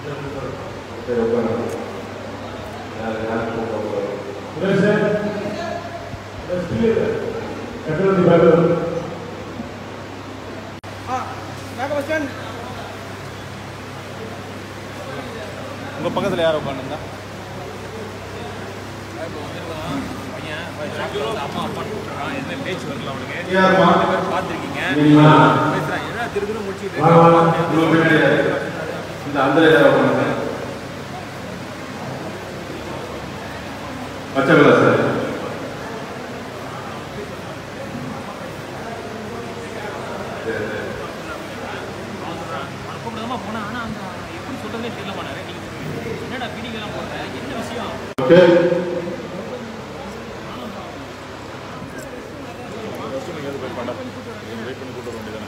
சரி உட்காருங்க யார் யார் கூப்பிடுறது Yes, sir. That's clear. Capital divider. உங்கள் பக்கத்தில் யார் உட்காந்துருந்தா அம்மா அப்பான்னு கூப்பிடுறான் என்ன பேச்சு வரல அவனுக்கு யாரும்மா? ரெண்டு பேரும் பார்த்துருக்கீங்க நீங்களா? பேசுறான் என்ன திருக்குன்னு முடிச்சுட்டு வாங்க வாங்க உங்களுக்கு பின்னாடி யாரு? இந்த அந்த யார் உட்காந்துங்க பச்சை கலர் சார் சரி சரி கூப்பிடாம போனா ஆனா அந்த எப்படி சொல்றதே தெரியல மாட்டாரு என்னடா பீடிங்கெல்லாம் போடுற என்ன விஷயம் ஓகே நீங்கள் வெயிட் பண்ண வெயிட் பண்ணி கூட்டு வர வேண்டியதானே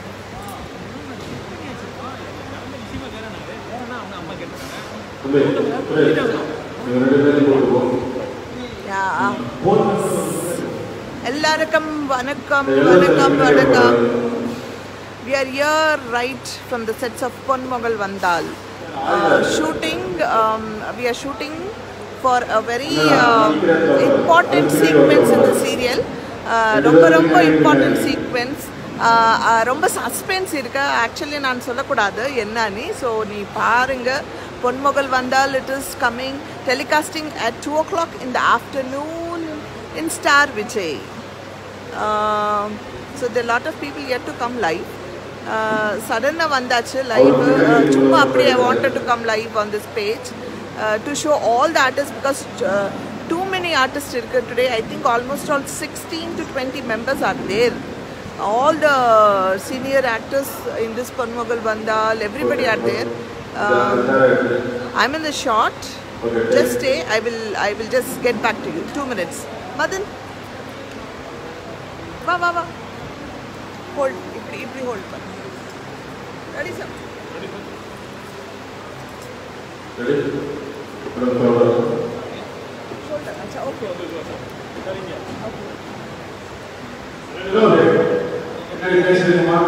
விஷயமா வேற என்ன வேறனா அவங்க அம்மா கேட்டாங்க தம்பி சுரேஷ் நீங்கள் ரெண்டு பேரும் கூட்டு போ யா. எல்லாருக்கும் வணக்கம் வணக்கம் வணக்கம் we are here right from the sets of Ponmogal Vandal uh, shooting um, we are shooting for a very um, important sequence in the serial uh, ரொம்ப ரொம்ப important sequence uh, uh, ரொம்ப சஸ்பென்ஸ் இருக்கு actually நான் சொல்லக்கூடாது என்னன்னு so நீ பாருங்க Ponmagal Vandhal it is coming telecasting at two o'clock in the afternoon in Star Vijay so the lot of people yet to come live சடனாக வந்தாச்சு லைவ் சும்மா அப்படியே I wanted to come live on this page to show all the artist because too many artist இருக்கு today I think almost all sixteen to twenty members are there all the senior actors in this Panmogal Vandal, everybody are there. Um, I'm in the shot. Okay. Just stay. I will. I will just get back to you. Two minutes. Madan. Va va va. Hold. இப்படி இப்படி hold பண்ணு. Ready sir. Ready அப்புறம் சொல்கிறேன் Shoulder. अच्छा okay. பின்னாடி பேசுறீங்கம்மா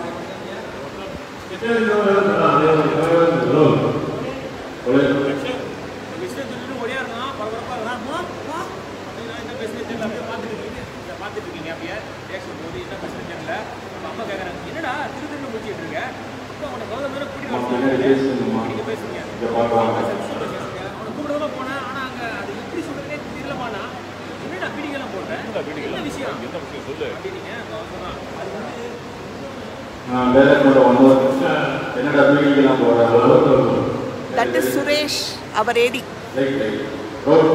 விஷயம் சொல்லிட்டு ஒரே இருக்கான் பரபரப்பா இருக்கான் வா வா அப்படின்னா என்ன பேசுறது தெரியல அப்படியே பார்த்துட்டு இருக்கீங்க இதை பார்த்துட்டு இருக்கீங்க அப்படியே ரியாக்ஷன் போது என்ன பேசுறது தெரியல அப்ப அம்மா கேட்குறாங்க என்னடா திரு திரும்ப முடிச்சிட்டு இருக்க அப்பா உன்னை கௌதம் மேல கூட்டிட்டு வர பின்னாடி பேசுங்கம்மா நீங்க பேசுங்க இங்கே பார்க்கலாம் அவனை கூப்பிடதான் போனேன் ஆனா அங்க அது எப்படி சொல்றதே தெரியலமாண்ணா என்னடா பீடிங்கெல்லாம் போடுறேன் என்ன விஷயம் என்ன விஷயம் சொல்லு அப்படின்னீங்க அவன் சொன்னான் அது வந்து நான் வேலை கூட ஒன்று என்னடா மீட்டிங்லாம் போகிறேன் That is Suresh, our AD. Like like role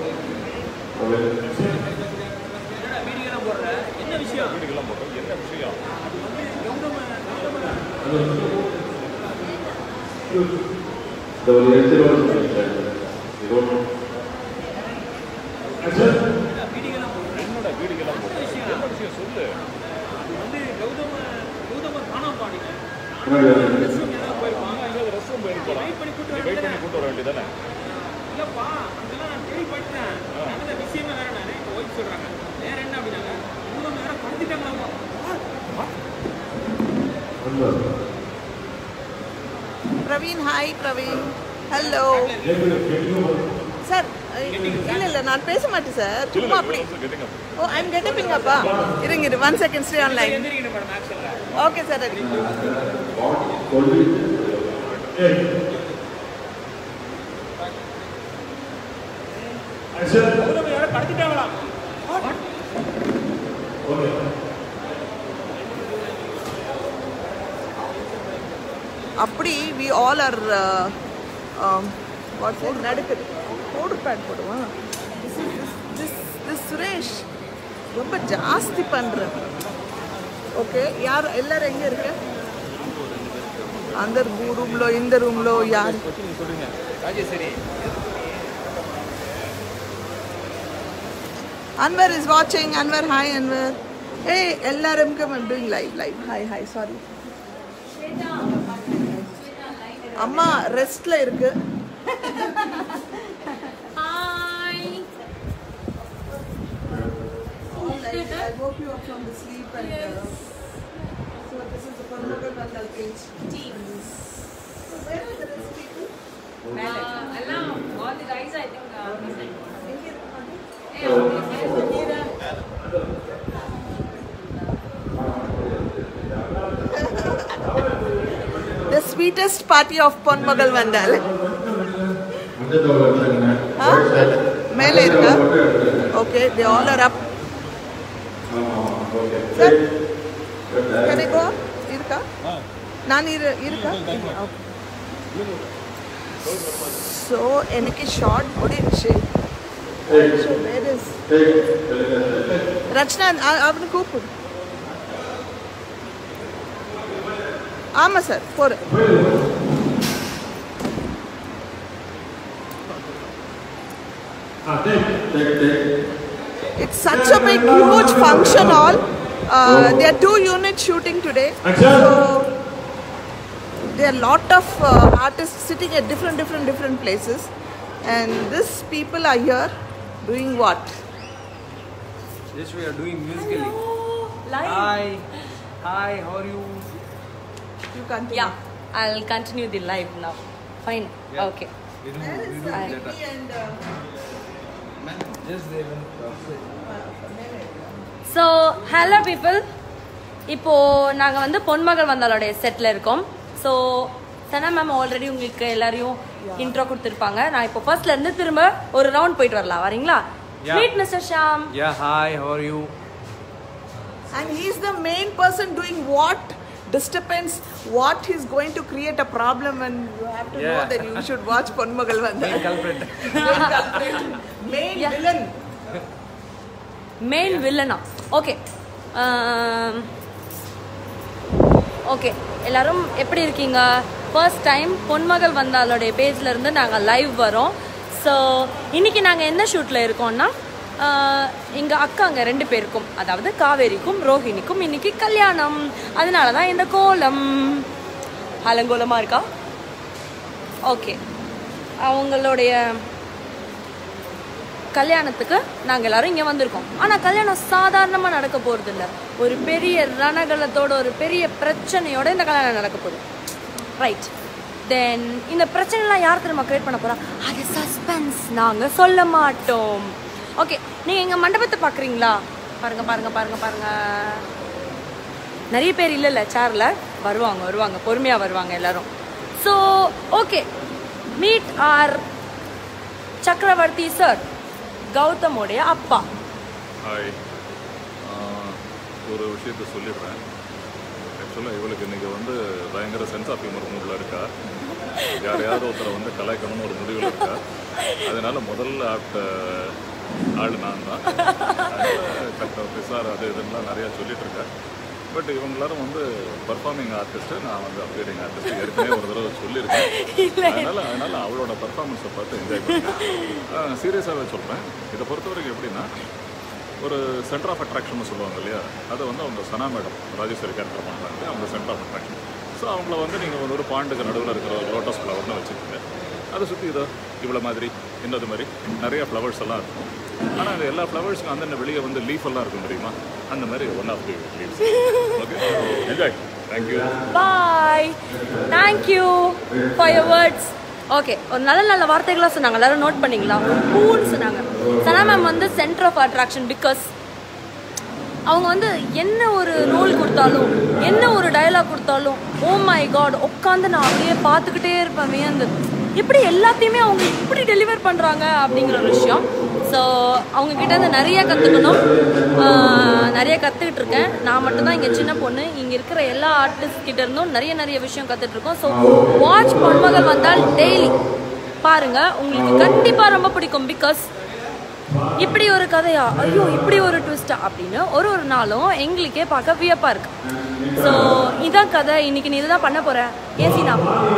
என்னடா பீடிங்கெல்லாம் போடுற என்ன விஷயம் வீட்டுக்கெல்லாம் போட்டோம் என்ன விஷயம் அது வந்து கௌதம கௌதம இந்த ஒரு எழுத்து ரோல் சொல்லிட்டேன் இது ஒன்று என்னடா பீடிங்கெல்லாம் போடுற என்னோட வீடுக்கெல்லாம் போட்டோம் விஷயம்? என்ன விஷயம் சொல்லு அது வந்து கௌதம கௌதம காணாம பாடிங்க பின்னாடி வந்து ரெஸ்ட் ஏதாவது போயிருப்பாங்க எங்கேயாவது ரெஸ்ட் ரூம் போயிருக்கலாம் வெயிட் பண்ணி கூட்டு வெயிட் வரேன் பண்ணி கூட்டு வர வேண்டியதானே இல்லப்பா அங்கெல்லாம் நான் தேடி படித்தேன் நடந்த விஷயமே வேற நானே எங்க ஒய்ஃப் சொல்றாங்க வேற என்ன அப்படின்னாங்க கௌதம் வேற கடத்திட்டாங்களாமா Praveen, hi Praveen. Hello. Sir இல்ல இல்ல நான் பேச மாட்டேன் சார் சும்மா அப்படி கேட்டுங்க ஓ ஐ எம் கெட்டப்பிங் அப்பா இருங்க இரு ஒன் செகண்ட் ஸ்டே ஆன்லைன் எந்திரிக்கணும் மேடம் ஆக்சுவலா ஓகே சார் ரெடி சொல்லி கௌதம் யாரோ கடத்திட்டாங்களாம் அப்படி வி ஆல் ஆர் வாட்ஸ் நடக்குது பவுடர் பேட் போடுவான் திஸ் திஸ் சுரேஷ் ரொம்ப ஜாஸ்தி பண்ணுறேன் ஓகே யார் எல்லாரும் எங்கே இருக்கு அந்த ரூம்లో இந்த ரூம்లో யார் நீங்க சொல்றீங்க Rajeswari Anwar is watching. Anwar, hi Anwar. Hey, எல்லாரும் come. I'm doing live, live. Hi, hi. Sorry. அம்மா ரெஸ்ட்ல இருக்கு I woke you up from the sleep and uh, so this is the Parmagal Vandal page. So where are the rest people? எல்லாம் all the guys I think are missing. The sweetest party of Ponmagal Vandal. மஞ்சள் தோல் வச்சாங்கண்ணே ஆ? மேலே இருக்கா okay they all are up ஆமாம் ஆமாம் okay sir சரி Can I go? இருக்கா நான் இரு இருக்கா ஸோ எனக்கு ஷார்ட் முடிஞ்சுச்சு ஸோ வேர் இஸ் ரச்சனா அ- அவனை கூப்பிடு ஆமாம் சார் போகிறேன் ஆ take It's such a big, huge function hall. Uh, there are two units shooting today. Action. So there are a lot of uh, artists sitting at different, different, different places, and these people are here doing what? Yes, we are doing musically. Live. Hi. Hi, how are you? You continue. Yeah, I'll continue the live now. Fine. Yeah. Okay. We do, Where we is do uh, later. Vicky and uh, Just there. when- so hello people இப்போ நாங்கள் வந்து பொன்மகள் வந்தாலோடைய settle இருக்கோம் so Sana ma'am already உங்களுக்கு எல்லாரையும் intro கொடுத்துருப்பாங்க நான் இப்போ ஃபர்ஸ்ட்ல இருந்து திரும்ப ஒரு ரவுண்ட் போயிட்டு வரலாம் வரீங்களா Yeah. Meet mister Sham Yeah, hi, how are you? and he's the main person doing what disturbance what he's going to create a problem and you have to know Yeah. that you should watch Ponmagal Vandal. Main culprit. main culprit. Main Yeah. villain. Main வில்லனா okay okay எல்லாரும் எப்படி இருக்கீங்க first time பொன்மகள் வந்தாலோடைய பேஜ்ல இருந்து நாங்கள் live வரோம் so இன்னைக்கு நாங்கள் என்ன ஷூட்டில் இருக்கோம்னா எங்கள் அக்காங்க ரெண்டு பேருக்கும் அதாவது காவேரிக்கும் ரோஹிணிக்கும் இன்னைக்கு கல்யாணம் அதனால தான் இந்த கோலம் அலங்கோலமாக இருக்கா ஓகே அவங்களுடைய கல்யாணத்துக்கு நாங்கள் எல்லாரும் இங்கே வந்திருக்கோம் ஆனால் கல்யாணம் சாதாரணமாக நடக்க போகிறது இல்லை ஒரு பெரிய ரணகலத்தோட ஒரு பெரிய பிரச்சனையோட இந்த கல்யாணம் நடக்க போகுது ரைட் தென் இந்த பிரச்சனைலாம் யார் திரும்ப கிரியேட் பண்ண போகிறா அது சஸ்பென்ஸ் நாங்கள் சொல்ல மாட்டோம் ஓகே நீங்கள் எங்கள் மண்டபத்தை பார்க்குறீங்களா பாருங்க பாருங்க பாருங்க பாருங்க நிறைய பேர் இல்லைல்ல சேரில் வருவாங்க வருவாங்க பொறுமையாக வருவாங்க எல்லாரும் so okay meet R Chakravarthy sir கௌதமோடைய அப்பா ஹாய் ஒரு விஷயத்த சொல்லிடுறேன் ஆக்சுவலாக இவளுக்கு இன்னைக்கு வந்து பயங்கர சென்ஸ் ஆஃப் ஹியூமர் மூடில் இருக்கா யாரையாவது ஒருத்தரை வந்து கலாய்க்கணும்னு ஒரு முடிவில் இருக்கா அதனால முதல்ல ஆப்ட ஆள் நான் தான் சக்கரவர்த்தி சார் அது இதெல்லாம் நிறையா சொல்லிட்டு இருக்கேன் பட் இவங்க எல்லாரும் வந்து பர்ஃபார்மிங் ஆர்டிஸ்ட்டு நான் வந்து அப்பியரிங் ஆர்டிஸ்ட் ஏற்கனவே ஒரு தடவை சொல்லியிருக்கேன் அதனால அதனால அவளோட பர்ஃபார்மன்ஸை பார்த்து என்ஜாய் பண்ணுறேன் சீரியஸாகவே சொல்கிறேன் இதை பொறுத்த வரைக்கும் எப்படின்னா ஒரு சென்டர் ஆஃப் அட்ராக்ஷன் சொல்லுவாங்க இல்லையா அதை வந்து அவங்க சனா மேடம் ராஜேஸ்வரி கேரக்டர் பண்ணுறாங்க அவங்க சென்டர் ஆஃப் அட்ராக்ஷன் ஸோ அவங்கள வந்து நீங்கள் ஒரு ஒரு பாண்டுக்கு நடுவில் இருக்கிற ஒரு லோட்டஸ் ஃப்ளவர்னு வச்சுக்கோங்க அதை சுற்றி இதோ இவ்வளோ மாதிரி இன்னது மாதிரி நிறைய ஃப்ளவர்ஸ் எல்லாம் இருக்கும் ஆனால் அந்த எல்லா ஃப்ளவர்ஸுக்கும் அந்தந்த வெளியே வந்து லீஃப் எல்லாம் இருக்கும் தெரியுமா அந்த மாதிரி one of the leaves okay enjoy thank you bye thank you for your words okay ஒரு நல்ல நல்ல வார்த்தைகளாக சொன்னாங்க எல்லாரும் நோட் பண்ணீங்களா ஒரு பூன்னு சொன்னாங்க சனா மேம் வந்து சென்டர் ஆஃப் அட்ராக்ஷன் பிகாஸ் அவங்க வந்து என்ன ஒரு ரோல் கொடுத்தாலும் என்ன ஒரு டயலாக் கொடுத்தாலும் ஓ மை காட் உட்காந்து நான் அப்படியே பார்த்துக்கிட்டே இருப்பேன் வியந்து எப்படி எல்லாத்தையுமே அவங்க இப்படி டெலிவர் பண்ணுறாங்க அப்படிங்கிற ஒரு விஷயம் ஸோ அவங்க கிட்ட இருந்து நிறைய கற்றுக்கணும் நிறைய கற்றுக்கிட்டு இருக்கேன் நான் மட்டும்தான் இங்கே சின்ன பொண்ணு இங்கே இருக்கிற எல்லா ஆர்டிஸ்ட் கிட்ட இருந்தும் நிறைய நிறைய விஷயம் கற்றுட்டு இருக்கோம் ஸோ வாட்ச் பொன்மகள் வந்தால் டெய்லி பாருங்க உங்களுக்கு கண்டிப்பாக ரொம்ப பிடிக்கும் பிகாஸ் இப்படி ஒரு கதையா ஐயோ இப்படி ஒரு ட்விஸ்டா அப்படின்னு ஒரு ஒரு நாளும் எங்களுக்கே பார்க்க வியப்பா இருக்கு ஸோ இதான் கதை இன்னைக்கு நீ இதுதான் பண்ண போற ஏசினா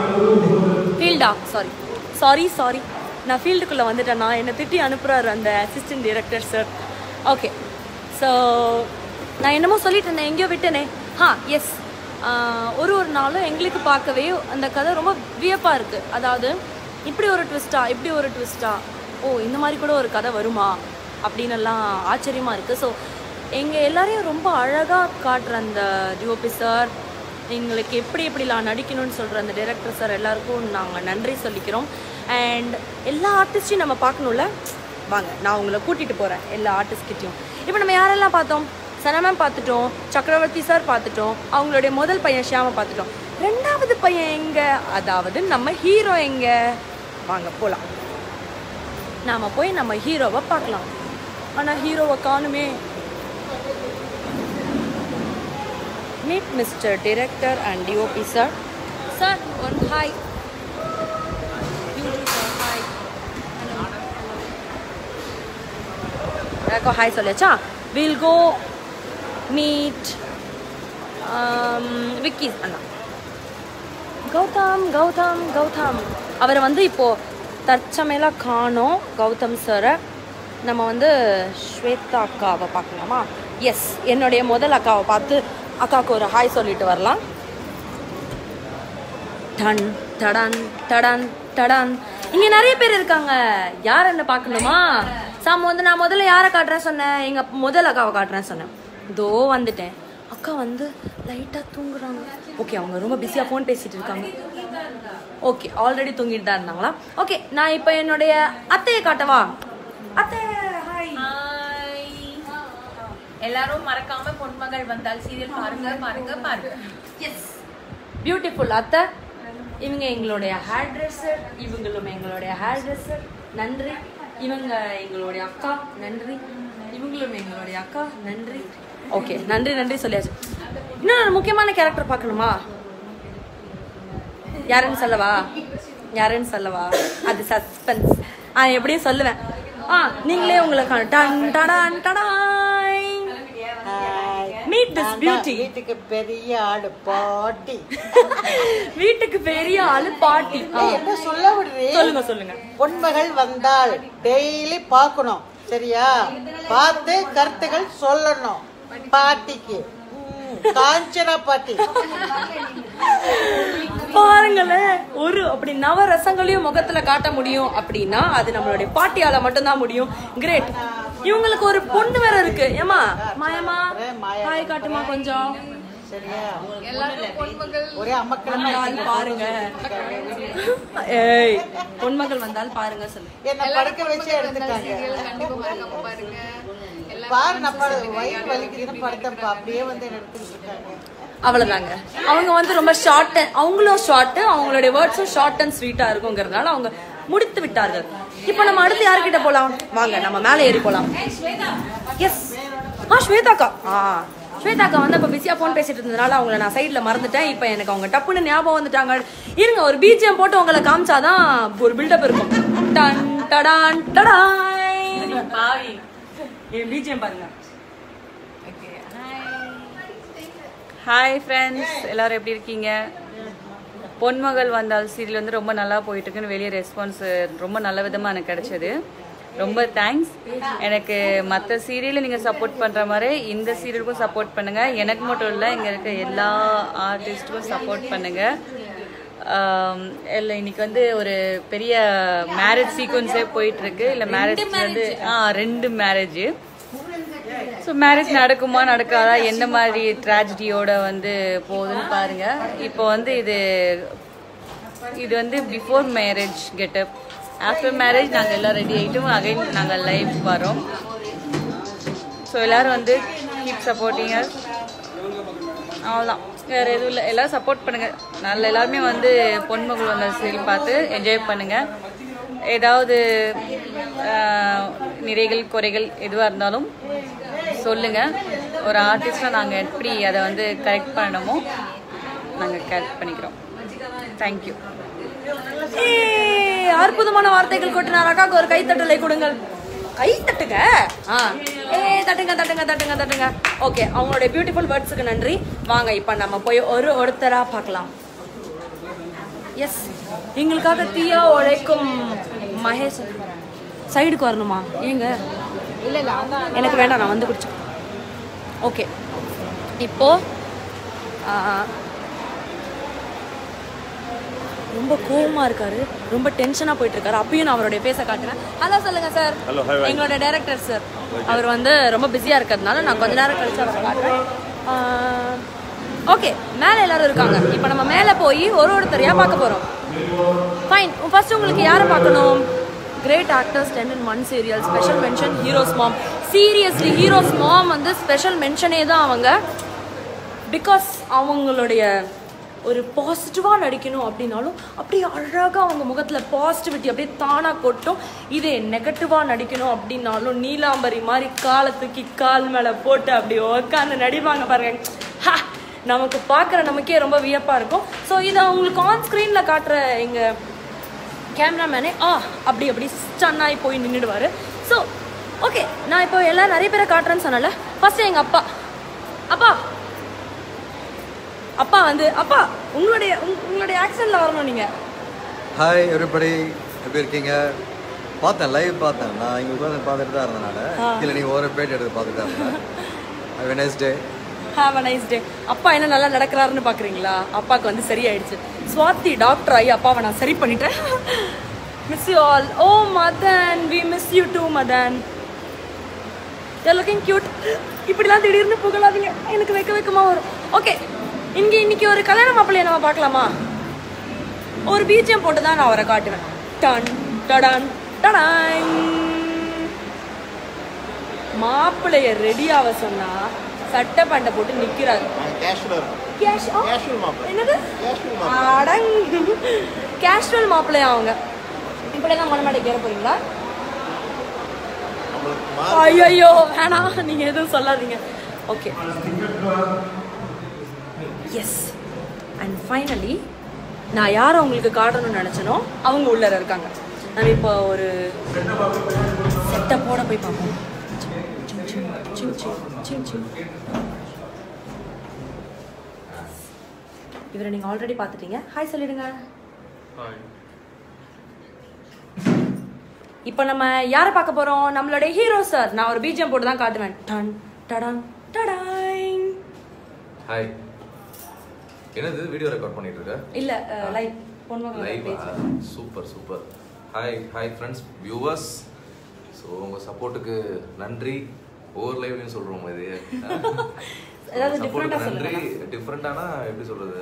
ஃபீல்டா சாரி சாரி சாரி நான் ஃபீல்டுக்குள்ளே வந்துட்டேன் நான் என்னை திட்டி அனுப்புகிறாரு அந்த assistant director sir okay so நான் என்னமோ சொல்லிட்டு இருந்தேன் எங்கேயோ விட்டேனே ஆ எஸ் ஒரு ஒரு நாளும் எங்களுக்கு பார்க்கவே அந்த கதை ரொம்ப வியப்பாக இருக்குது அதாவது இப்படி ஒரு ட்விஸ்டா இப்படி ஒரு ட்விஸ்டா ஓ இந்த மாதிரி கூட ஒரு கதை வருமா அப்படின்னு எல்லாம் ஆச்சரியமாக இருக்குது ஸோ எங்கள் எல்லாரையும் ரொம்ப அழகாக காட்டுற அந்த டிஓபி சார் எங்களுக்கு எப்படி எப்படிலாம் நடிக்கணும்னு சொல்கிற அந்த டைரக்டர் சார் எல்லாருக்கும் நாங்கள் நன்றி சொல்லிக்கிறோம் அண்ட் எல்லா ஆர்டிஸ்டையும் நம்ம பார்க்கணும்ல வாங்க நான் உங்களை கூட்டிகிட்டு போகிறேன் எல்லா ஆர்டிஸ்ட்கிட்டையும் இப்போ நம்ம யாரெல்லாம் பார்த்தோம் சனமேம் பார்த்துட்டோம் சக்கரவர்த்தி சார் பார்த்துட்டோம் அவங்களுடைய முதல் பையன் ஷியாமை பார்த்துட்டோம் ரெண்டாவது பையன் எங்க அதாவது நம்ம ஹீரோ எங்க வாங்க போகலாம் நாம போய் நம்ம ஹீரோவை பார்க்கலாம் ஆனால் ஹீரோவை காணுமே meet mister director and DOP sir sir one hi hi எல்லாருக்கும் ஹாய் சொல்லியாச்சா வில் கோ மீட் விக்கி அண்ணா கௌதம் கௌதம் கௌதம் அவரை வந்து இப்போது தற்சமையலாக காணோம் கௌதம் சாரை நம்ம வந்து ஸ்வேதா அக்காவை பார்க்கலாமா எஸ் என்னுடைய முதல் அக்காவை பார்த்து அக்காவுக்கு ஒரு ஹாய் சொல்லிட்டு வரலாம் டன் டடன் டடன் டடன் இங்க நிறைய பேர் இருக்காங்க யார் என்ன பார்க்கணுமா சாம வந்து நான் முதல்ல யாரை காட்டுறேன் சொன்னேன் எங்க முதல் அக்காவை காட்டுறேன் சொன்னேன் இதோ வந்துட்டேன் அக்கா வந்து லைட்டா தூங்குறாங்க ஓகே அவங்க ரொம்ப பிஸியா ஃபோன் பேசிட்டு இருக்காங்க ஓகே ஆல்ரெடி தூங்கிட்டு தான் இருந்தாங்களா ஓகே நான் இப்போ என்னுடைய அத்தையை காட்டவா அத்தை ஹாய் எல்லாரும் மறக்காம பொன்மகள் வந்தால் சீரியல் பாருங்க பாருங்க பாருங்க எஸ் பியூட்டிஃபுல் அத்தை இவங்க எங்களுடைய ஹேர் ட்ரெஸ்ஸர் இவங்களும் எங்களுடைய ஹேர் ட்ரெஸ்ஸர் நன்றி இவங்க எங்களுடைய அக்கா நன்றி இவங்களும் எங்களுடைய அக்கா நன்றி ஓகே நன்றி நன்றி சொல்லியாச்சு இன்னும் ஒரு முக்கியமான கேரக்டர் பார்க்கணுமா யாருன்னு சொல்லவா யாருன்னு சொல்லவா அது சஸ்பென்ஸ் ஆ எப்படியும் சொல்லுவேன் ஆ நீங்களே உங்களை கா- டன் டடான் டடாய் மீட் திஸ் பியூட்டி வீட்டுக்கு பெரிய ஆடு பாட்டி வீட்டுக்கு பெரிய ஆளு பாட்டி ஆ. என்ன சொல்ல விடுறீ சொல்லுங்க சொல்லுங்க பொன்மகள் வந்தால் டெய்லி பார்க்கணும் சரியா பார்த்து கருத்துகள் சொல்லணும் பாட்டிக்கு ம், காஞ்சனா பாட்டி பாருங்களேன் ஒரு அப்படி நவ ரசங்களையும் முகத்துல காட்ட முடியும் அப்படின்னா அது நம்மளுடைய பாட்டியால மட்டும்தான் முடியும் கிரேட் இவங்களுக்கு ஒரு பொண்ணு வேற இருக்கு ஏமா மாயமா ஹாய் காட்டுமா கொஞ்சம் சரியா ஒரே அம்மக்கள் வந்தால் பாருங்க ஏய் பொன்மகள் வந்தால் பாருங்க சொல்லு என்ன படுக்க வச்சு எடுத்துட்டாங்க பாரு நான் படு வயிறு வலிக்குதுன்னு படுத்தப்பா அப்படியே வந்து என்ன எடுத்துக்கிட்டு இருக்காங்க அவ்வளவுதாங்க அவங்க வந்து ரொம்ப ஷார்ட் அவங்களும் ஷார்ட் அவங்களுடைய வேர்ட்ஸும் ஷார்ட் அண்ட் ஸ்வீட்டா இருக்குங்கிறதுனால அவங்க முடித்து விட்டார்கள் இப்போ நம்ம அடுத்து யார்கிட்ட போலாம் வாங்க நம்ம மேலே ஏறி போலாம் எஸ் ஆ ஸ்வேதாக்கா ஆ ஸ்வேதாக்கா வந்து அப்போ பிஸியாக ஃபோன் பேசிட்டு இருந்ததுனால அவங்கள நான் சைடில் மறந்துட்டேன் இப்போ எனக்கு அவங்க டப்புன்னு ஞாபகம் வந்துட்டாங்க இருங்க ஒரு பிஜிஎம் போட்டு உங்களை காமிச்சாதான் ஒரு பில்டப் இருக்கும் டன் டடான் டடாய் பாவி என் பிஜிஎம் பாருங்க ஹாய் ஃப்ரெண்ட்ஸ் எல்லாரும் எப்படி இருக்கீங்க பொன்மகள் வந்தால் சீரியல் வந்து ரொம்ப நல்லா போயிட்டு இருக்குன்னு வெளியே ரெஸ்பான்ஸ் ரொம்ப நல்ல விதமாக எனக்கு கிடைச்சது ரொம்ப தேங்க்ஸ் எனக்கு மற்ற சீரியலை நீங்கள் சப்போர்ட் பண்ணுற மாதிரி இந்த சீரியலுக்கும் சப்போர்ட் பண்ணுங்கள் எனக்கு மட்டும் இல்லை இங்கே இருக்க எல்லா ஆர்டிஸ்ட்டுக்கும் சப்போர்ட் பண்ணுங்கள் இல்லை இன்னைக்கு வந்து ஒரு பெரிய மேரேஜ் சீக்வன்ஸே போயிட்டு இருக்கு இல்லை மேரேஜ் வந்து ஆ ரெண்டு மேரேஜ் ஸோ மேரேஜ் நடக்குமா நடக்காதா எந்த மாதிரி ட்ராஜடியோட வந்து போகுதுன்னு பாருங்க இப்போ வந்து இது இது வந்து before marriage getup after marriage நாங்கள் எல்லாம் ரெடி ஆகிட்டும் அகைன் நாங்கள் லைவ் வரோம் ஸோ எல்லாரும் வந்து கீப் சப்போர்ட்டிங்க அவ்வளோதான் வேறு எதுவும் இல்லை எல்லாரும் சப்போர்ட் பண்ணுங்கள் நல்ல எல்லாருமே வந்து பொன்மகள் வந்த சீரியல் பார்த்து என்ஜாய் பண்ணுங்கள் ஏதாவது ஆஹ், நிறைகள் குறைகள் எதுவாக இருந்தாலும் சொல்லுங்கள் ஒரு ஆர்டிஸ்டாக நாங்கள் எப்படி அதை வந்து கரெக்ட் பண்ணணுமோ நாங்கள் கரெக்ட் பண்ணிக்கிறோம் தேங்க்யூ ஏய், அற்புதமான வார்த்தைகள் கொட்டினார் அக்காக்கு ஒரு கைத்தட்டலை கொடுங்கள் கை தட்டுங்க ஆ ஏ தட்டுங்க தட்டுங்க தட்டுங்க தட்டுங்க ஓகே அவங்களுடைய பியூட்டிஃபுல் வேர்ட்ஸுக்கு நன்றி வாங்க இப்போ நம்ம போய் ஒரு ஒருத்தரா பார்க்கலாம் எஸ் எங்களுக்காக தீயா உழைக்கும் மகேஷ் சைடுக்கு வரணுமா ஏங்க எனக்கு வேண்டாம் நான் வந்து குடிச்சேன் ஓகே இப்போ ஆ, ரொம்ப கோவமா இருக்காரு ரொம்ப டென்ஷனா போயிட்டு இருக்காரு அப்பயும் நான் அவருடைய பேச காட்டுறேன் ஹலோ சொல்லுங்க சார் Hello, hi, hi. எங்களோட டைரக்டர் சார் அவர் வந்து ரொம்ப பிஸியா இருக்கிறதுனால நான் கொஞ்ச நேரம் கழிச்சு அவரை காட்டுறேன் ஓகே மேலே எல்லாரும் இருக்காங்க இப்போ நம்ம மேலே போய் ஒரு ஒருத்தரையா பார்க்க போறோம் ஃபைன் ஃபர்ஸ்ட் உங்களுக்கு யாரை பார்க்கணும் great actors ten in one serial special mention heroes ma'am seriously heroes ma'am வந்து ஸ்பெஷல் மென்ஷனே தான் அவங்க பிகாஸ் அவங்களுடைய ஒரு பாசிட்டிவாக நடிக்கணும் அப்படின்னாலும் அப்படியே அழகாக அவங்க முகத்தில் பாசிட்டிவிட்டி அப்படியே தானாக கொட்டும் இதே நெகட்டிவாக நடிக்கணும் அப்படின்னாலும் நீலாம்பரி மாதிரி காலை தூக்கி கால் மேலே போட்டு அப்படி உட்காந்து நடிப்பாங்க பாருங்க ஹா! நமக்கு பார்க்குற நமக்கே ரொம்ப வியப்பாக இருக்கும் ஸோ இதை அவங்களுக்கு ஆன் ஸ்க்ரீனில் காட்டுற எங்கள் கேமராமேனே ஆ அப்படி அப்படி ஸ்டன்னாகி போய் நின்றுடுவார் ஸோ ஓகே நான் இப்போ எல்லாம் நிறைய பேரை காட்டுறேன்னு சொன்னல ஃபர்ஸ்ட் எங்கள் அப்பா அப்பா அப்பா வந்து அப்பா உங்களுடைய உங்க- உங்களுடைய ஆக்சன்ல வரணும் நீங்க ஹாய் எவ்ரிபடி எப்படி இருக்கீங்க பார்த்தேன் லைவ் பார்த்தேன் நான் இங்கே உட்காந்து பார்த்துட்டு தான் இருந்தனால இல்லை நீங்கள் ஒரு பேட்டி எடுத்து பார்த்துட்டு தான் இருந்தேன் have nice day have a nice day அப்பா என்ன நல்லா நடக்கிறாருன்னு பாக்குறீங்களா அப்பாவுக்கு வந்து சரியாயிடுச்சு ஸ்வாதி டாக்டர் ஆகி அப்பாவை நான் சரி பண்ணிட்டேன் miss you all oh Madan we miss you too Madan looking cute இப்படிலாம் திடீர்னு புகழாதீங்க எனக்கு வெக்க வெக்கமா வரும் ஓகே இங்க இன்னைக்கு ஒரு கல்யாண மாப்பிள்ளைய நம்ம பார்க்கலாமா ஒரு பிஜிஎம் போட்டு தான் நான் அவரை காட்டுவேன் டன் டடான் டடான் மாப்பிள்ளைய ரெடியாவ சொன்னா சட்டை பண்டை போட்டு நிக்கிறாரு கேஷ் என்னது அடங் கேஷுவல் மாப்பிள்ளையா அவங்க இப்படிதான் மனமாட்டை கேற போறீங்களா ஐயோ வேணாம் நீங்க எதுவும் சொல்லாதீங்க ஓகே எஸ் அண்ட் ஃபைனலி நான் யாரை உங்களுக்கு காட்டணும்னு நினச்சனோ அவங்க உள்ளர இருக்காங்க நம்ம இப்போ ஒரு செட்டப்போட போய் பார்ப்போம் சிம், சிம், சிம், சிம், சிம், சிம். இவரை நீங்கள் ஆல்ரெடி பார்த்துட்டீங்க ஹாய் சொல்லிடுங்க இப்போ நம்ம யாரை பார்க்க போறோம் நம்மளுடைய ஹீரோ சார் நான் ஒரு பிஜிஎம் போட்டு தான் காட்டுவேன் டன் டடன் டடாய் ஹாய் என்னது வீடியோ ரெக்கார்ட் பண்ணிட்டு இருக்க இல்ல live Ponmagan live page super super hi hi friends viewers so உங்கள் சப்போர்ட்டுக்கு நன்றி ஒவ்வொரு லைவ்லையும் சொல்கிறோம் இது ஏதாவது சப்போர்ட்டுக்கு different-ஆ நன்றி சொல்லுங்க. டிஃப்ரெண்ட்டானா எப்படி சொல்கிறது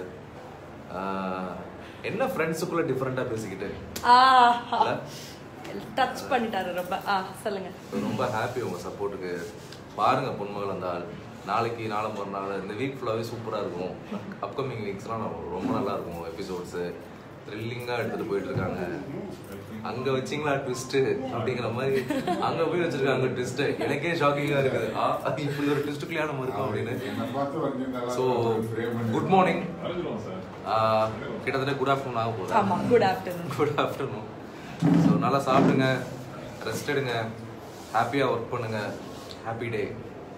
என்ன ஃப்ரெண்ட்ஸுக்குள்ளே டிஃப்ரெண்ட்டாக பேசிக்கிட்டு ஆ இல்ல? டச் பண்ணிட்டாரு ரொம்ப ஆ சொல்லுங்க So, ரொம்ப ஹாப்பி உங்கள் சப்போர்ட்டுக்கு பாருங்க பொன்மகள் அந்த ஆள் நாளைக்கு நாளை மறுநாள் இந்த வீக் ஃபுல்லாகவே சூப்பராக இருக்கும் அப்கமிங் வீக்ஸ்லாம் ரொம்ப நல்லா இருக்கும் எபிசோட்ஸு த்ரில்லிங்காக எடுத்துகிட்டு போயிட்டு இருக்காங்க அங்கே வச்சிங்களா ட்விஸ்ட்டு அப்படிங்கிற மாதிரி அங்கே போய் வச்சிருக்காங்க ட்விஸ்ட்டு எனக்கே ஷாக்கிங்காக இருக்குது ஆ இப்படி ஒரு ட்விஸ்ட்டுக்குள்ளே நம்ம இருக்கோம் அப்படின்னு ஸோ குட் மார்னிங் கிட்டத்தட்ட குட் ஆஃப்டர்நூன் ஆக போகுது ஆமா good afternoon good afternoon so நல்லா சாப்பிடுங்க ரெஸ்ட் எடுங்க ஹாப்பியாக ஒர்க் பண்ணுங்க ஹாப்பி டே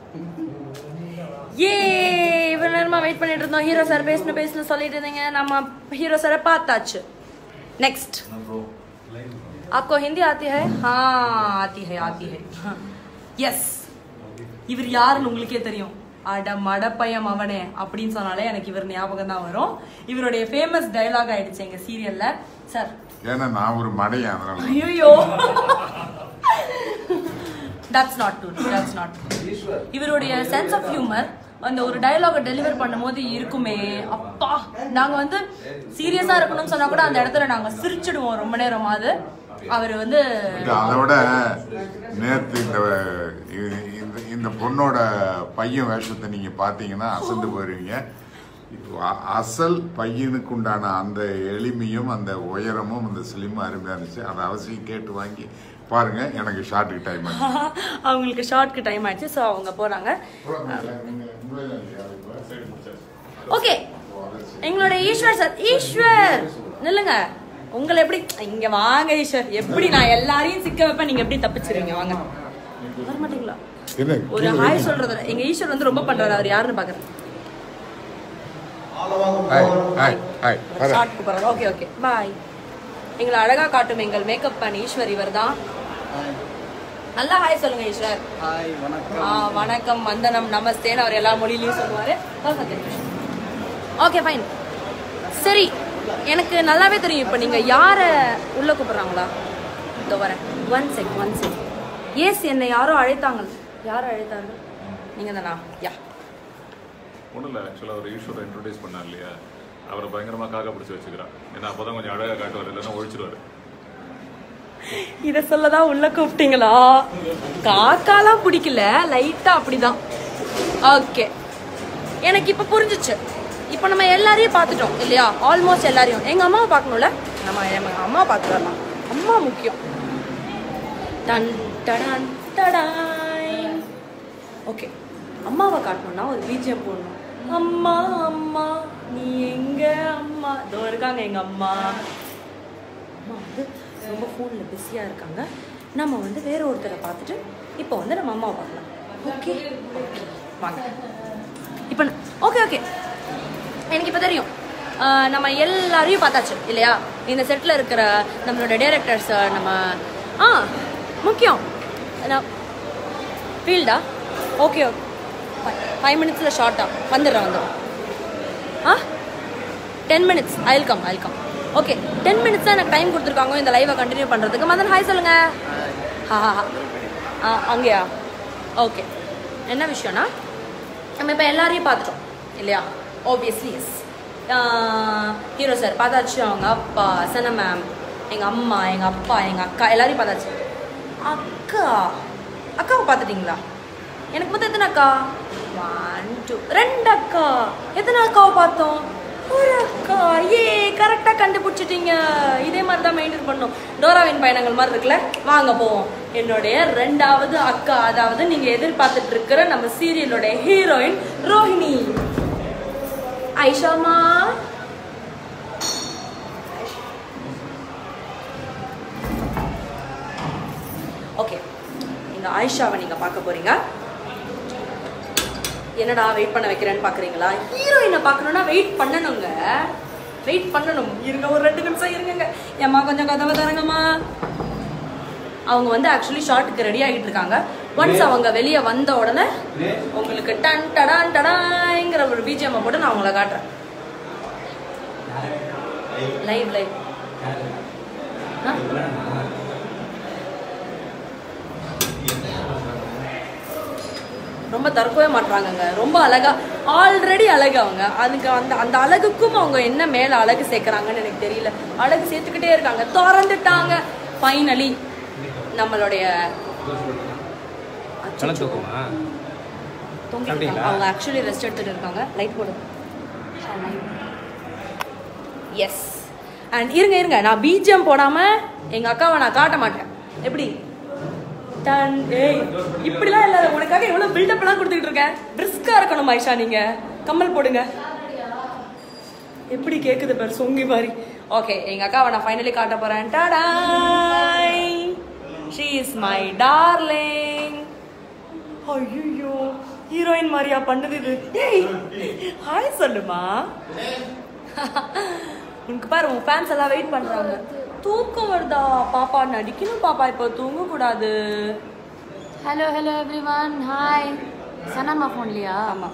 ஏ இவ்வளவு நேரமா வெயிட் பண்ணிட்டு இருந்தோம் ஹீரோ சார் பேசணும் பேசணும் சொல்லிட்டு இருந்தீங்க நம்ம ஹீரோ சாரை பார்த்தாச்சு नेक्स्ट आपको हिंदी आती है हाँ आती है आती है எஸ் இவர் யாருன்னு உங்களுக்கே தெரியும் அட மடப்பையம் அவனே அப்படின்னு சொன்னாலே எனக்கு இவர் ஞாபகம் தான் வரும் இவருடைய ஃபேமஸ் டயலாக் ஆயிடுச்சு எங்க சீரியல்ல சார் ஏன்னா நான் ஒரு மடையன் அதனால ஐயோ that's not true that's not இவருடைய சென்ஸ் ஆஃப் ஹியூமர் அந்த ஒரு டயலாக டெலிவர் பண்ணும்போது இருக்குமே அப்பா நாங்க வந்து சீரியஸா இருக்கணும்னு சொன்னா கூட அந்த இடத்துல நாங்க சிரிச்சிடுவோம் ரொம்ப நேரமாவது அவர் வந்து இது அதை விட நேத்து இந்த இது- இந்த இந்த பொண்ணோட பையன் வேஷத்தை நீங்க பாத்தீங்கன்னா அசந்து போயிருவீங்க அ- அசல் பையனுக்கு உண்டான அந்த எளிமையும் அந்த உயரமும் அந்த ஸ்லிம் அருமையா இருந்துச்சு அதை அவசியம் கேட்டு வாங்கி பாருங்க எனக்கு ஷார்ட்டுக்கு டைம் அவங்களுக்கு ஷார்ட்க்கு டைம் ஆயிடுச்சு ஸோ அவங்க போறாங்க ஓகே எங்களோட ஈஸ்வர் சார் ஈஸ்வர் நில்லுங்க உங்களை எப்படி இங்க வாங்க ஈஸ்வர் எப்படி நான் எல்லாரையும் சிக்க வைப்பேன் நீங்க எப்படி தப்பிச்சிருவீங்க வாங்க வர மாட்டீங்களா ஒரு ஹாய் சொல்றது எங்க ஈஸ்வர் வந்து ரொம்ப பண்றாரு அவர் யாருன்னு பாக்குறேன் ஷார்ட்க்கு போறாரு ஓகே ஓகே பாய் எங்களை அழகா காட்டும் எங்கள் மேக்கப் பண்ண ஈஸ்வர் இவர் தான் நல்லா ஹாய் சொல்லுங்க ஈஸ்வர் ஹாய் வணக்கம் ஆ, வணக்கம் வந்தனம் நமஸ்தேன்னு அவர் எல்லா மொழியிலையும் சொல்லுவாரு ஓகே ஃபைன் சரி எனக்கு நல்லாவே தெரியும் இப்போ நீங்க யார உள்ள கூப்பிடுறாங்களா இதோ வரேன் one check one check yes என்னை யாரோ அழைத்தாங்க யாரோ அழைத்தாங்க நீங்க தானா யா ஒன்றும் இல்லை ஆக்சுவலாக ஒரு ஈஸ்வரை இன்ட்ரடியூஸ் பண்ணார் இல்லையா அவரை பயங்கரமாக காக்கா பிடிச்சி வச்சுக்கிறான் ஏன்னா அப்போ தான் கொஞ்சம் அழகாக காட்டுவார் இல்லைன்னா ஒழிச்சிருவார் இத சொல்லதான் உள்ள கூப்பிட்டீங்களா காக்காலாம் பிடிக்கல லைட்டா அப்படிதான் ஓகே எனக்கு இப்ப புரிஞ்சுச்சு இப்ப நம்ம எல்லாரையும் பார்த்துட்டோம் இல்லையா ஆல்மோஸ்ட் எல்லாரையும் எங்க அம்மாவை பார்க்கணும்ல நம்ம எங்க அம்மா பார்த்துட்டு வரலாம் அம்மா முக்கியம் டன் டடான் டடாய் ஓகே அம்மாவை காட்டணும்னா ஒரு பிஜிஎம் போடணும் அம்மா அம்மா நீ எங்க அம்மா இதோ இருக்காங்க எங்க அம்மா அம்மா வந்து ரொம்ப ஃபோனில் பிஸியாக இருக்காங்க நம்ம வந்து வேற ஒருத்தரை பார்த்துட்டு இப்போ வந்து நம்ம அம்மாவை பார்க்கலாம் ஓகே ஓகே வாங்க இப்போ ஓகே ஓகே எனக்கு இப்போ தெரியும் ஆஹ் நம்ம எல்லாரையும் பார்த்தாச்சு இல்லையா இந்த செட்டில் இருக்கிற நம்மளோட டைரக்டர்ஸ் நம்ம ஆ முக்கியம் நான் ஃபீல்டா ஓகே ஓகே ஃபைவ் மினிட்ஸில் ஷார்ட்டா வந்துடுறேன் வந்துடுறேன் ஆ ten minutes I'll come I'll come okay ten minutes தான் எனக்கு டைம் கொடுத்துருக்காங்க இந்த லைவை கண்டினியூ பண்ணுறதுக்கு மதன் ஹாய் சொல்லுங்க ஹா ஹா ஆ அங்கேயா ஓகே என்ன விஷயம்னா நம்ம இப்போ எல்லாரையும் பார்த்துட்டோம் இல்லையா ஓபியஸ்லி எஸ் ஹீரோ சார் பார்த்தாச்சு அவங்க அப்பா சன மேம் எங்கள் அம்மா எங்கள் அப்பா எங்கள் அக்கா எல்லாரையும் பார்த்தாச்சு அக்கா அக்காவை பார்த்துட்டீங்களா எனக்கு மொத்தம் எத்தனை அக்கா ஒன் டூ ரெண்டு அக்கா எத்தனை அக்காவை பார்த்தோம் ஒரு அக்கா ஏ கரெக்டாக கண்டுபிடிச்சிட்டீங்க இதே மாதிரி தான் மெயின்டைன் பண்ணோம் டோராவின் பயணங்கள் மாதிரி இருக்குல்ல வாங்க போவோம் என்னுடைய ரெண்டாவது அக்கா அதாவது நீங்கள் எதிர்பார்த்துட்டு இருக்கிற நம்ம சீரியலோட ஹீரோயின் ரோஹிணி ஐஷாமா ஓகே இந்த ஆயிஷாவை நீங்கள் பார்க்க போறீங்க என்னடா வெயிட் பண்ண வைக்கிறேன்னு பார்க்குறீங்களா ஹீரோயினை பார்க்கணுன்னா வெயிட் பண்ணணுங்க வெயிட் பண்ணணும் இருங்க ஒரு ரெண்டு நிமிஷம் இருங்கங்க ஏம்மா கொஞ்சம் கதவை தரங்கம்மா அவங்க வந்து ஆக்சுவலி ஷார்ட்டுக்கு ரெடி ஆகிட்டு இருக்காங்க ஒன்ஸ் அவங்க வெளியே வந்த உடனே உங்களுக்கு டன் டடான் டடாங்கிற ஒரு பிஜிஎம் போட்டு நான் உங்களை காட்டுறேன் லைவ் லைவ் ரொம்ப தற்கவே மாட்றாங்கங்க ரொம்ப அழகா ஆல்ரெடி அழகு அவங்க அதுக்கு அந்த அந்த அழகுக்கும் அவங்க என்ன மேல அழகு சேர்க்கறாங்கன்னு எனக்கு தெரியல அழகு சேர்த்துக்கிட்டே இருக்காங்க திறந்துட்டாங்க ஃபைனலி நம்மளுடைய கண தூக்கமா தொங்கிட்டு அப்படிங்களா? இருக்காங்க. அவங்க ஆக்சுவலி ரெஸ்ட் எடுத்துட்டு இருக்காங்க லைட் போடு எஸ் அண்ட் இருங்க இருங்க நான் பிஜிஎம் போடாம எங்க அக்காவை நான் காட்ட மாட்டேன் எப்படி டன் ஏய் இப்படிலாம் இல்ல உனக்காக எவ்வளவு பில்டப் எல்லாம் கொடுத்துட்டு இருக்கேன் பிரிஸ்கா இருக்கணும் ஐஷா நீங்க கம்மல் போடுங்க எப்படி கேக்குது பாரு சொங்கி மாதிரி ஓகே எங்க அக்காவை நான் ஃபைனலி காட்ட போறேன் டாடாய் ஷீ இஸ் மை டார்லிங் ஐயோ ஹீரோயின் மாதிரியா பண்ணுது இது ஏய் ஹாய் சொல்லுமா உனக்கு பாரு உன் ஃபேன்ஸ் எல்லாம் வெயிட் பண்றாங்க தூக்கம் வருதா பாப்பா நடிக்கணும் பாப்பா இப்போ தூங்க கூடாது ஹலோ ஹலோ எவ்ரிவன் ஹாய் சனாமா ஃபோன்லையா ஆமா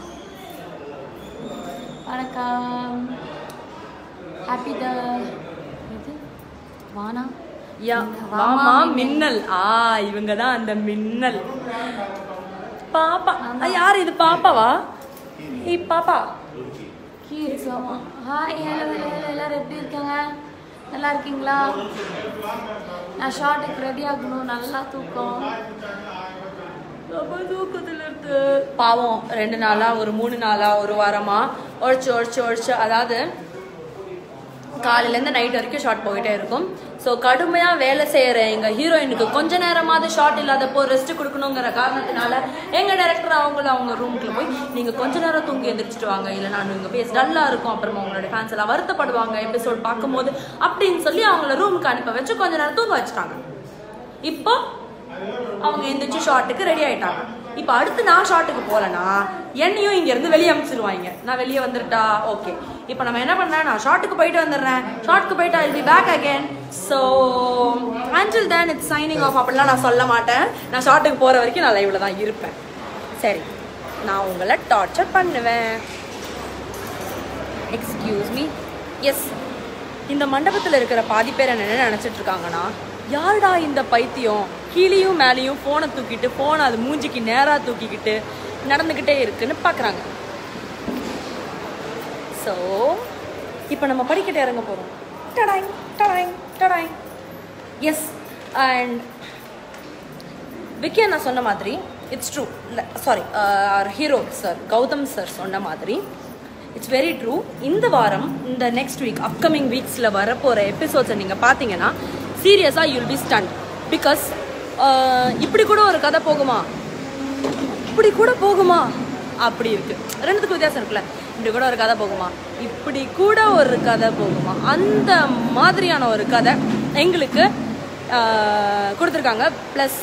வணக்கம் ஹாப்பி த இது வானா யா வாமா மின்னல் ஆ இவங்க தான் அந்த மின்னல் பாப்பா ஆ, யார் இது பாப்பாவா ஏய் பாப்பா கிட்ஸ் ஆமா ஹாய் ஹலோ ஹலோ ஹலோ எல்லாரும் எப்படி இருக்காங்க நல்லா இருக்கீங்களா நான் ஷார்ட்டுக்கு ரெடி ஆகணும் நல்லா தூக்கம் ரொம்ப தூக்கத்துல இருந்து பாவம் ரெண்டு நாளா ஒரு மூணு நாளா ஒரு வாரமா உழைச்சு உழைச்சு உழைச்சு அதாவது காலையிலேருந்து நைட் வரைக்கும் ஷார்ட் போயிட்டே இருக்கும் ஸோ கடுமையாக வேலை செய்கிற எங்கள் ஹீரோயினுக்கு கொஞ்ச நேரமாவது ஷார்ட் இல்லாதப்போ ரெஸ்ட் கொடுக்கணுங்கிற காரணத்தினால எங்கள் டேரக்டர் அவங்கள அவங்க ரூமுக்குள்ள போய் நீங்கள் கொஞ்ச நேரம் தூங்கி எந்திரிச்சிட்டு வாங்க இல்லை நான் இங்கே பேச டல்லாக இருக்கும் அப்புறமா உங்களோட ஃபேன்ஸ் எல்லாம் வருத்தப்படுவாங்க எபிசோட் பார்க்கும்போது அப்படின்னு சொல்லி அவங்கள ரூமுக்கு அனுப்ப வச்சு கொஞ்ச நேரம் தூங்க வச்சுட்டாங்க இப்போ அவங்க எந்திரிச்சு ஷார்ட்டுக்கு ரெடி ஆயிட்டாங்க இப்போ அடுத்து நான் ஷார்ட்டுக்கு போகலனா என்னையும் இங்கேருந்து வெளியே அனுப்பிச்சிருவாங்க நான் வெளியே வந்துட்டா ஓகே இப்போ நம்ம என்ன பண்ணேன் நான் ஷார்ட்டுக்கு போயிட்டு வந்துடுறேன் ஷார்ட்டுக்கு போயிட்டு I be back again so until then it's signing off அப்படிலாம் நான் சொல்ல மாட்டேன் நான் ஷார்ட்டுக்கு போகிற வரைக்கும் நான் லைவில் தான் இருப்பேன் சரி நான் உங்களை டார்ச்சர் பண்ணுவேன் எக்ஸ்கியூஸ் மீ எஸ் இந்த மண்டபத்தில் இருக்கிற பாதி பேர் என்ன நினச்சிட்டு இருக்காங்கன்னா யாருடா இந்த பைத்தியம் கீழேயும் மேலேயும் ஃபோனை தூக்கிட்டு ஃபோனை அது மூஞ்சிக்கு நேராக தூக்கிக்கிட்டு நடந்துக்கிட்டே இருக்குன்னு பார்க்குறாங்க ஸோ இப்போ நம்ம படிக்கட்டு இறங்க போகிறோம் டடாங் டடாங் டடாங் எஸ் அண்ட் விக்கி நான் சொன்ன மாதிரி it's true sorry hero sir Gautham sir சொன்ன மாதிரி இட்ஸ் வெரி ட்ரூ இந்த வாரம் இந்த நெக்ஸ்ட் வீக் அப்கமிங் வீக்ஸில் வரப்போகிற எபிசோட்ஸை நீங்கள் பார்த்தீங்கன்னா சீரியஸாக யூல் பி ஸ்டண்ட் பிகாஸ் இப்படி கூட ஒரு கதை போகுமா இப்படி கூட போகுமா அப்படி இருக்கு ரெண்டுத்துக்கு வித்தியாசம் இருக்குல்ல இப்படி கூட ஒரு கதை போகுமா இப்படி கூட ஒரு கதை போகுமா அந்த மாதிரியான ஒரு கதை எங்களுக்கு கொடுத்துருக்காங்க ப்ளஸ்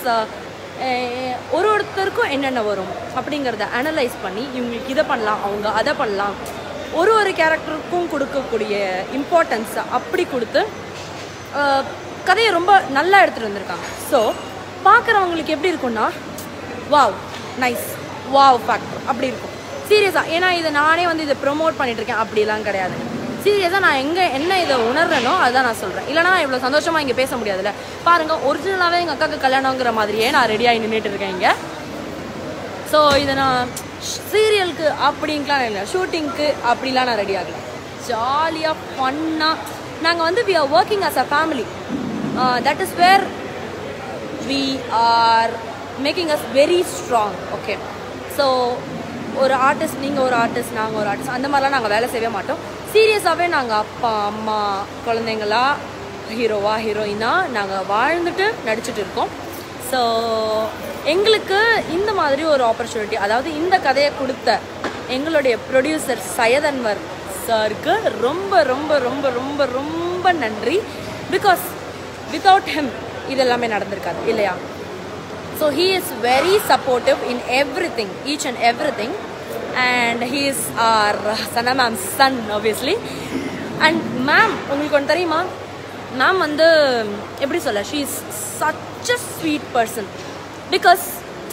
ஒரு ஒருத்தருக்கும் என்னென்ன வரும் அப்படிங்கிறத அனலைஸ் பண்ணி இவங்களுக்கு இதை பண்ணலாம் அவங்க அதை பண்ணலாம் ஒரு ஒரு கேரக்டருக்கும் கொடுக்கக்கூடிய இம்பார்ட்டன்ஸை அப்படி கொடுத்து ஆஹ், கதையை ரொம்ப நல்லா எடுத்துகிட்டு வந்திருக்காங்க ஸோ பார்க்குறவங்களுக்கு எப்படி இருக்கும்னா வாவ் நைஸ் வாவ் ஃபேக்டர் அப்படி இருக்கும் சீரியஸாக ஏன்னா இதை நானே வந்து இதை ப்ரொமோட் பண்ணிட்டு இருக்கேன் அப்படிலாம் கிடையாது சீரியஸாக நான் எங்கே என்ன இதை உணர்றேனோ அதுதான் நான் சொல்கிறேன் இல்லைனா நான் இவ்வளோ சந்தோஷமாக இங்கே பேச முடியாதுல்ல பாருங்க ஒரிஜினலாகவே எங்கள் அக்காவுக்கு கல்யாணங்கிற மாதிரியே நான் ரெடியாகி நின்றுட்டு இருக்கேன் இங்கே ஸோ இதை நான் சீரியலுக்கு அப்படின்லாம் இல்லை ஷூட்டிங்க்கு அப்படிலாம் நான் ரெடி ஆகல ஜாலியாக ஃபன்னாக நாங்கள் வந்து we are working as a family that is where we are making us very strong okay so ஒரு ஆர்டிஸ்ட் நீங்கள் ஒரு ஆர்டிஸ்ட் நாங்கள் ஒரு ஆர்டிஸ்ட் அந்த மாதிரிலாம் நாங்கள் வேலை செய்ய மாட்டோம் சீரியஸாகவே நாங்கள் அப்பா அம்மா குழந்தைங்களா ஹீரோவா ஹீரோயினா நாங்கள் வாழ்ந்துட்டு நடிச்சிட்டு இருக்கோம் ஸோ எங்களுக்கு இந்த மாதிரி ஒரு ஆப்பர்ச்சுனிட்டி அதாவது இந்த கதையை கொடுத்த எங்களுடைய ப்ரொடியூசர் சையதன்வர் சாருக்கு ரொம்ப ரொம்ப ரொம்ப ரொம்ப ரொம்ப நன்றி பிகாஸ் வித்தவுட் ஹிம் இது எல்லாமே நடந்திருக்காது இல்லையா so he is very supportive in everything each and everything and he is R Sana ma'am son obviously and ma'am உங்களுக்கு ஒன்று தெரியுமா மேம் வந்து எப்படி சொல்ல she is such a sweet person because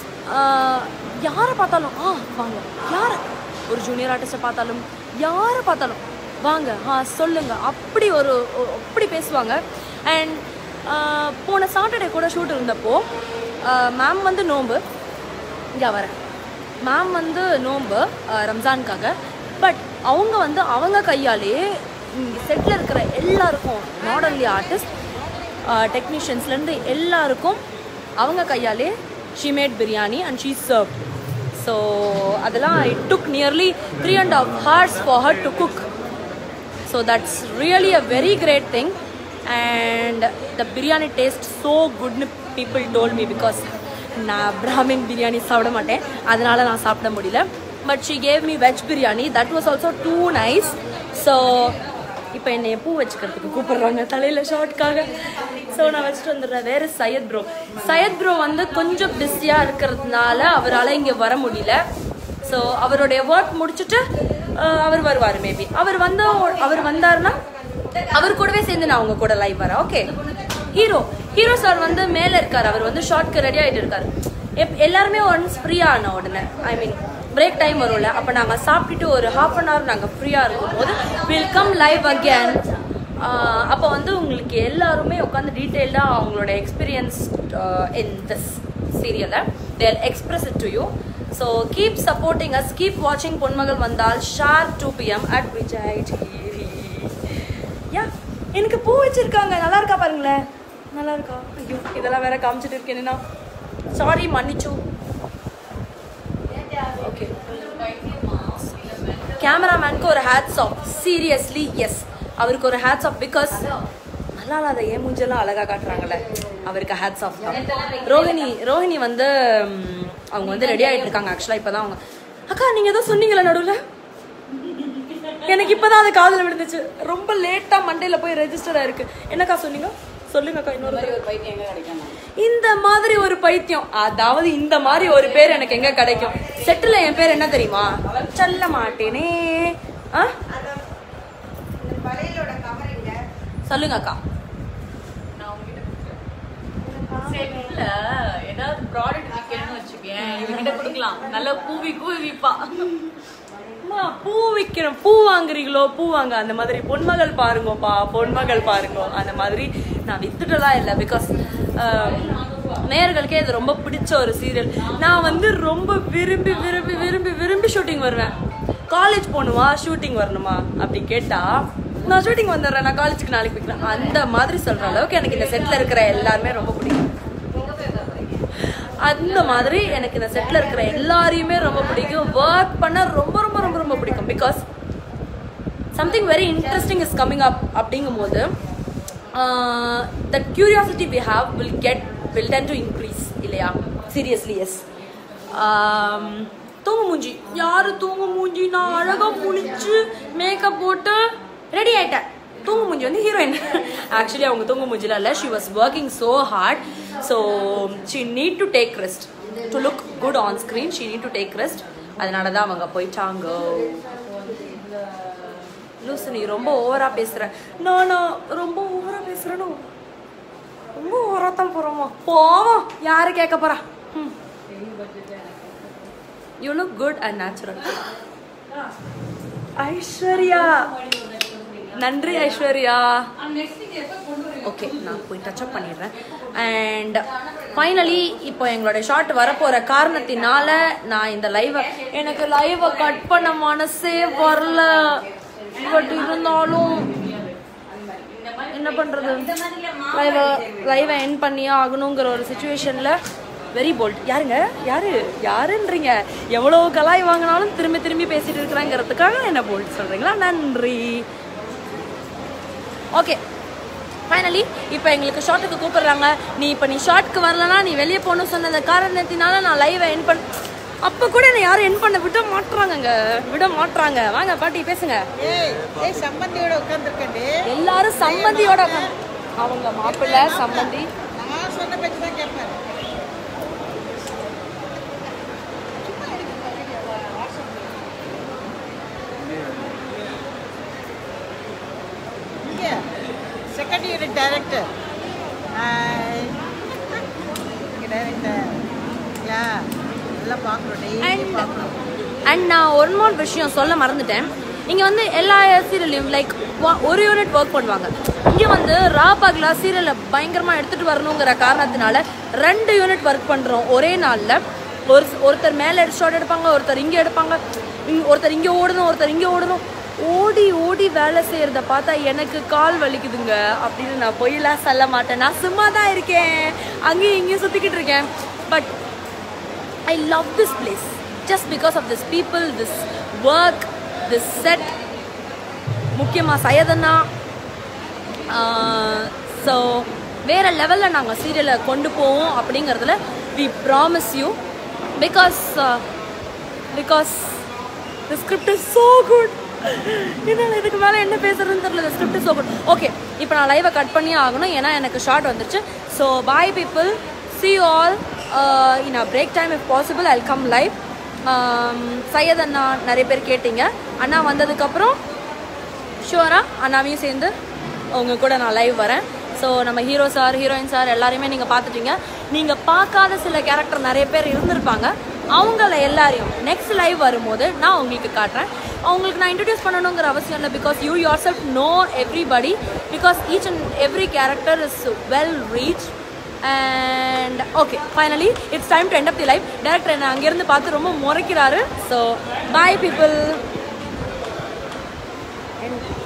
யாரை பார்த்தாலும் ஆ வாங்க யாரை ஒரு ஜூனியர் ஆர்டிஸ்ட்டை பார்த்தாலும் யாரை பார்த்தாலும் வாங்க ஆ சொல்லுங்க அப்படி ஒரு ஒ- அப்படி பேசுவாங்க அண்ட் போன சாட்டர்டே கூட ஷூட் இருந்தப்போ மேம் வந்து நோம்பு இங்கே வரேன் மேம் வந்து நோம்பு அஹ், ரம்ஜானுக்காக பட் அவங்க வந்து அவங்க கையாலேயே இங்கே செட்டில் இருக்கிற எல்லாருக்கும் நாட் ஒன்லி ஆர்டிஸ்ட் டெக்னீஷியன்ஸ்லேருந்து எல்லாருக்கும் அவங்க கையாலே she made biryani and she serve so அதெல்லாம் it took nearly three and half hours for her to cook so that's really a very great thing and the biryani taste so குட்னு people told me because நான் பிராமின் பிரியாணி சாப்பிட மாட்டேன் அதனால நான் சாப்பிட முடியல but she gave me veg biryani that was also too nice so இப்போ என்னை பூ வச்சுக்கிறதுக்கு கூப்பிடுறாங்க தலையில் ஷார்ட்காக ஸோ நான் வச்சுட்டு வந்துடுறேன் வேறு சையத் ப்ரோ சையத் ப்ரோ வந்து கொஞ்சம் பிஸியாக இருக்கிறதுனால அவரால் இங்கே வர முடியல ஸோ அவருடைய ஒர்க் முடிச்சுட்டு அஹ், அவர் வருவார் மேபி அவர் வந்து அவர் வந்தாருன்னா அவர் கூடவே சேர்ந்து நான் உங்க கூட லைவ் வரேன் ஓகே ஹீரோ ஹீரோ சார் வந்து மேலே இருக்கார் அவர் வந்து ஷார்ட்க்கு ரெடி ஆகிட்டு இருக்காரு எப் எல்லாருமே ஒன்ஸ் ஃப்ரீ ஆன உடனே ஐ மீன் பிரேக் டைம் வரும்ல அப்போ நாங்கள் சாப்பிட்டுட்டு ஒரு ஹாஃப் அன் ஹவர் நாங்கள் ஃப்ரீயாக இருக்கும்போது வில் கம் லைவ் அகேன் அப்போ வந்து உங்களுக்கு எல்லாருமே உட்காந்து டீட்டெயில்டாக அவங்களோட எக்ஸ்பீரியன்ஸ் இன் திஸ் சீரியலை they'll express it to you so keep supporting us keep வாட்சிங் Ponmagal Vandhal sharp two PM at Vijay TV yeah எனக்கு பூ வச்சிருக்காங்க நல்லா இருக்கா பாருங்களேன் நல்லா இருக்கா ஐயோ இதெல்லாம் வேற காமிச்சிட்டு இருக்கேன்னா சாரி மன்னிச்சு ஓகே கேமராமேனுக்கு ஒரு ஹேட்ஸ் ஆஃப் சீரியஸ்லி எஸ் அவருக்கு ஒரு ஹேட்ஸ் ஆஃப் பிகாஸ் நல்லா இல்லாத ஏன் மூஞ்செல்லாம் அழகா காட்டுறாங்கல்ல அவருக்கு ஹேட்ஸ் ஆஃப் தான் ரோஹிணி ரோஹிணி வந்து ம், அவங்க வந்து ரெடி ஆயிட்டு இருக்காங்க ஆக்சுவலாக இப்போதான் அவங்க அக்கா நீங்க ஏதோ சொன்னீங்களா நடுவில் எனக்கு இப்பதான் அது காதுல விழுந்துச்சு ரொம்ப லேட்டா மண்டேல போய் ரெஜிஸ்டர் ஆயிருக்கு என்னக்கா சொன்னீங்க சொல்லுங்கக்கா இன்னொரு பைத்தியம் இந்த மாதிரி ஒரு பைத்தியம் அதாவது இந்த மாதிரி ஒரு பேர் எனக்கு எங்க கிடைக்கும் செட்டில் என் பேர் என்ன தெரியுமா சொல்ல மாட்டேனே ஆ சொல்லுங்க அக்கா செட்ல ஏதாவது ப்ராடக்ட் விற்கணும்னு வச்சுக்கேன் இவங்கிட்ட கொடுக்கலாம் நல்ல பூவி பூவி விப்பா அம்மா, பூ விற்கிறோம் பூ வாங்குறீங்களோ பூ வாங்க அந்த மாதிரி பொன்மகள் பாருங்கப்பா பொன்மகள் பாருங்க அந்த மாதிரி நான் வித்துட்டலாம் இல்லை பிகாஸ் நேயர்களுக்கே இது ரொம்ப பிடிச்ச ஒரு சீரியல் நான் வந்து ரொம்ப விரும்பி விரும்பி விரும்பி விரும்பி ஷூட்டிங் வருவேன் காலேஜ் போகணுமா ஷூட்டிங் வரணுமா அப்படி கேட்டா நான் ஷூட்டிங் வந்துடுறேன் நான் காலேஜுக்கு நாளைக்கு போய்க்கிறேன் அந்த மாதிரி சொல்ற அளவுக்கு எனக்கு இந்த செட்டில் இருக்கிற எல்லாருமே ரொம்ப பிடிக்கும் அந்த மாதிரி எனக்கு இந்த செட்டில் இருக்கிற எல்லாரையுமே ரொம்ப பிடிக்கும் ஒர்க் பண்ண ரொம்ப ரொம்ப ரொம்ப ரொம்ப பிடிக்கும் because something very interesting is coming up அப்படிங்கும்போது that curiosity we have will get will tend to increase இல்லையா சீரியஸ்லி எஸ் தூங்கு மூஞ்சி யாரு தூங்கு மூஞ்சி நான் அழகா குளிச்சு மேக்கப் போட்டு ரெடி ஆயிட்டேன் தூங்கு மூஞ்சி வந்து ஹீரோயின் ஆக்சுவலி அவங்க தூங்கு மூஞ்சில இல்லை she was working so hard so she need to take rest to look good on screen she need to take rest அதனால தான் அவங்க போயிட்டாங்க லூசு நீ ரொம்ப ஓவரா பேசுற நானா ரொம்ப ஓவரா பேசுறனோ ரொம்ப ஓவரா தான் போறோமா போவோம் யாரு கேட்க போறா you look good and natural Aishwarya நன்றி ஐஸ்வர்யா ஓகே நான் போய் டச்சப் பண்ணிடுறேன் அண்ட் ஃபைனலி இப்போ எங்களோட ஷார்ட் வரப்போகிற காரணத்தினால நான் இந்த லைவை எனக்கு லைவை கட் பண்ண மனசே வரல பட் இருந்தாலும் என்ன பண்ணுறது லைவை லைவை என் பண்ணியே ஆகணுங்கிற ஒரு சுச்சுவேஷனில் வெரி போல்ட் யாருங்க யாரு யாருன்றீங்க எவ்வளோ கலாய் வாங்கினாலும் திரும்பி திரும்பி பேசிட்டு இருக்கிறாங்கிறதுக்காக என்ன போல்ட் சொல்கிறீங்களா நன்றி ஓகே ஃபைனலி இப்போ எங்களுக்கு ஷார்ட்டுக்கு கூப்பிடுறாங்க நீ இப்போ நீ ஷார்ட்க்கு வரலனா நீ வெளியே போகணும்னு சொன்னத காரணத்தினால நான் லைவை என் பண்ண அப்போ கூட என்னை யாரும் என் பண்ண விட மாட்டுறாங்கங்க விட மாட்டுறாங்க வாங்க பாட்டி பேசுங்க ஏய் ஏய் சம்பந்தியோட உட்காந்துருக்கேன் எல்லாரும் சம்மந்தியோட உட்காந்து- அவங்க மாப்பிள்ளை சம்மந்தி நான் சொன்ன பேச்சு தான் கேட்பேன் இங்க செகண்ட் யூனிட் டைரக்டர் இங்கே டைரக்டர் யா நல்லா பார்க்குறோம் டெய்லி பார்க்குறோம் அண்ட் நான் ஒரு மோர் விஷயம் சொல்ல மறந்துட்டேன் இங்கே வந்து எல்லா சீரியல்லையும் லைக் ஒரு யூனிட் ஒர்க் பண்ணுவாங்க இங்கே வந்து ரா பகலா சீரியலை பயங்கரமாக எடுத்துகிட்டு வரணுங்கிற காரணத்தினால ரெண்டு யூனிட் ஒர்க் பண்ணுறோம் ஒரே நாளில் ஒரு ஒருத்தர் மேலே ஷாட் எடுப்பாங்க ஒருத்தர் இங்கே எடுப்பாங்க இங்க- ஒருத்தர் இங்கே ஓடணும் ஒருத்தர் இங்கே ஓடணும் ஓடி ஓடி வேலை செய்கிறத பார்த்தா எனக்கு கால் வலிக்குதுங்க அப்படின்னு நான் பொய்யெல்லாம் சொல்ல மாட்டேன் நான் சும்மா தான் இருக்கேன் அங்கேயும் இங்கேயும் சுற்றிக்கிட்டு இருக்கேன் but I love this place just because of this people, this work, this set. முக்கியமாக சையதண்ணா ஸோ வேறு லெவலில் நாங்கள் சீரியலை கொண்டு போவோம் அப்படிங்கிறதுல we promise you because because the script is so good என்னால் இதுக்கு மேலே என்ன பேசுறதுன்னு தெரியல ஸ்கிரிப்ட் ஸோ குட் ஓகே இப்போ நான் லைவை கட் பண்ணி ஆகணும் ஏன்னா எனக்கு ஷார்ட் வந்துருச்சு so bye people see you all uh, in a break time if possible i'll come live um, Syed அண்ணா நிறைய பேர் கேட்டீங்க அண்ணா வந்ததுக்கப்புறம் ஷுவராக அண்ணாவையும் சேர்ந்து உங்க கூட நான் லைவ் வரேன் ஸோ நம்ம ஹீரோ சார் ஹீரோயின் சார் எல்லாரையுமே நீங்கள் பார்த்துட்டீங்க நீங்கள் பார்க்காத சில கேரக்டர் நிறைய பேர் இருந்திருப்பாங்க அவங்கள எல்லாரையும் நெக்ஸ்ட் லைவ் வரும்போது நான் உங்களுக்கு காட்டுறேன் அவங்களுக்கு நான் இன்ட்ரடியூஸ் பண்ணணுங்கிற அவசியம் இல்லை because you yourself know everybody because each and every character is well reach and okay finally it's time to end of the life director என்னை அங்கேருந்து பார்த்து ரொம்ப முறைக்கிறாரு ஸோ பாய் பீப்புள்